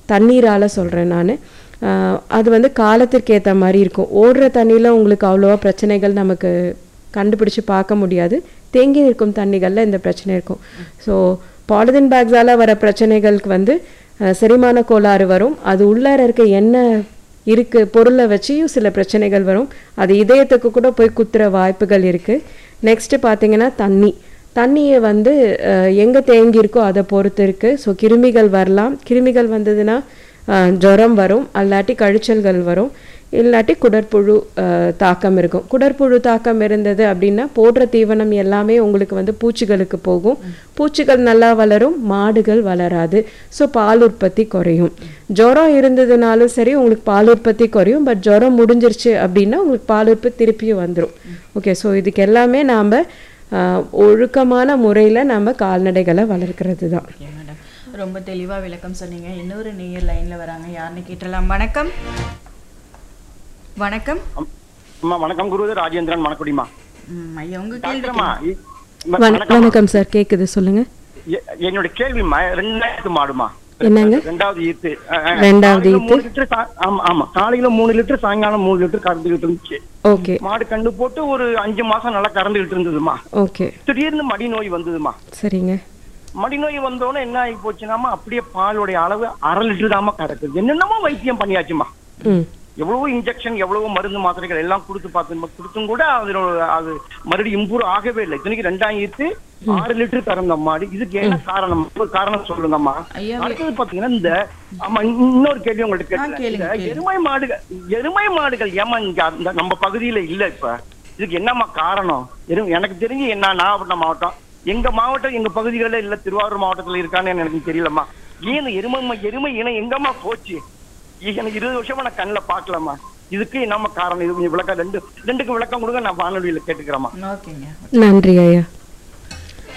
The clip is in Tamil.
தண்ணீரால் சொல்கிறேன் நான் அது வந்து காலத்திற்கு ஏற்ற மாதிரி இருக்கும் ஓடுற தண்ணியில் உங்களுக்கு அவ்வளோவா பிரச்சனைகள் நமக்கு கண்டுபிடிச்சு பார்க்க முடியாது தேங்கி நிற்கும் தண்ணிகளில் இந்த பிரச்சனை இருக்கும் ஸோ பாலிதீன் பேக்ஸால் வர பிரச்சனைகளுக்கு வந்து அஹ், செரிமான கோளாறு வரும் அது உள்ளார இருக்க எண்ணெய் இருக்கு பொருளை வச்சியும் சில பிரச்சனைகள் வரும் அது இதயத்துக்கு கூட போய் குத்துற வாய்ப்புகள் இருக்கு நெக்ஸ்ட் பார்த்தீங்கன்னா தண்ணி தண்ணியை வந்து அஹ், எங்க தேங்கி இருக்கோ அதை பொறுத்து இருக்கு ஸோ கிருமிகள் வரலாம் கிருமிகள் வந்ததுன்னா அஹ், ஜுரம் வரும் அல்லாட்டி கழிச்சல்கள் வரும் இல்லாட்டி குடற்புழு அஹ், தாக்கம் இருக்கும் குடற்புழு தாக்கம் இருந்தது அப்படின்னா போடுற தீவனம் எல்லாமே உங்களுக்கு வந்து பூச்சிகளுக்கு போகும் பூச்சிகள் நல்லா வளரும் மாடுகள் வளராது ஸோ பால் உற்பத்தி குறையும் ஜுரம் இருந்ததுனாலும் சரி உங்களுக்கு பால் உற்பத்தி குறையும் பட் ஜுரம் முடிஞ்சிருச்சு அப்படின்னா உங்களுக்கு பால் உற்பத்தி திருப்பியும் வந்துடும் ஓகே ஸோ இதுக்கு எல்லாமே நாம் ஒழுக்கமான முறையில் நம்ம கால்நடைகளை வளர்க்கிறது தான் ஓகே மேடம் ரொம்ப தெளிவா விளக்கம் சொன்னீங்க இன்னொரு நேயர் லைன்ல வராங்க யாருன்னு கேட்டலாம் வணக்கம் வணக்கம் அம்மா வணக்கம் குருது ராஜேந்திரன் மணக்குடிமா ம், ஐயா உங்க கேள்வி டாக்டர்மா இ- வண- வணக்கம் வணக்கம் சார் கேட்குது சொல்லுங்க எ- என்னோட கேள்விமா ரெண்டாயிரத்து மாடுமா என்னங்க? ரெண்டாவது ஈத்து அஹ், அஹ், ரெண்டாவது காலையில ஈத்து? மூணு லிட்டர் சா- ஆமா ஆமா காலையில மூணு லிட்டர் சாயங்காலம் மூணு லிட்டர் கறந்துகிட்டு இருந்துச்சு ஓகே மாடு கண்டு போட்டு ஒரு அஞ்சு மாசம் நல்லா கறந்துகிட்டு இருந்ததுமா ஓகே திடீர்னு மடி நோய் வந்ததுமா சரிங்க மடி நோய் வந்தோடனே என்ன ஆகி போச்சுனாமா அப்படியே பாலுடைய அளவு அரை லிட்டர் தாமா கறக்குது என்னென்னமோ வைத்தியம் பண்ணியாச்சுமா ம் எவ்வளவோ இன்ஜெக்ஷன் எவ்வளவோ மருந்து மாத்திரைகள் எல்லாம் கொடுத்து பார்த்து கொடுத்தும் கூட அதனோட அது மறுபடியும் இம்ப்ரூவ் ஆகவே இல்லை இத்தனைக்கு ரெண்டாயிரத்து ஆறு லிட்டர் கறந்த மாடு இதுக்கு என்ன காரணம் ஒரு காரணம் சொல்லுங்கம்மா ஐயா, அடுத்தது பாத்தீங்கன்னா இந்த ஆமா இன்னொரு கேள்வி உங்கள்ட்ட ஆ, கேட்டேன் கேளுங்க, இந்த கேளுங்க. எருமை மாடுகள் எருமை மாடுகள் ஏமா இங்க அந்த நம்ம பகுதியில இல்ல இப்ப இதுக்கு என்னம்மா காரணம் எரு எனக்கு தெரிஞ்சு என்ன நாகப்பட்டினம் மாவட்டம் எங்க மாவட்டம் எங்க பகுதிகளில் இல்ல திருவாரூர் மாவட்டத்துல இருக்கான்னு எனக்கு தெரியலம்மா ஏன் இந்த எருமை ம- எருமை இனம் எங்கம்மா போச்சு இ- எனக்கு இருபது வருஷமா நான் கண்ணுல பாக்கலம்மா இதுக்கு என்னம்மா காரணம் இது கொஞ்சம் விளக்கம் ரெண்டு ரெண்டுக்கும் விளக்கம் கொடுங்க நான் வானொலியில கேட்டுக்கிறேம்மா ஓகேங்க நன்றி ஐயா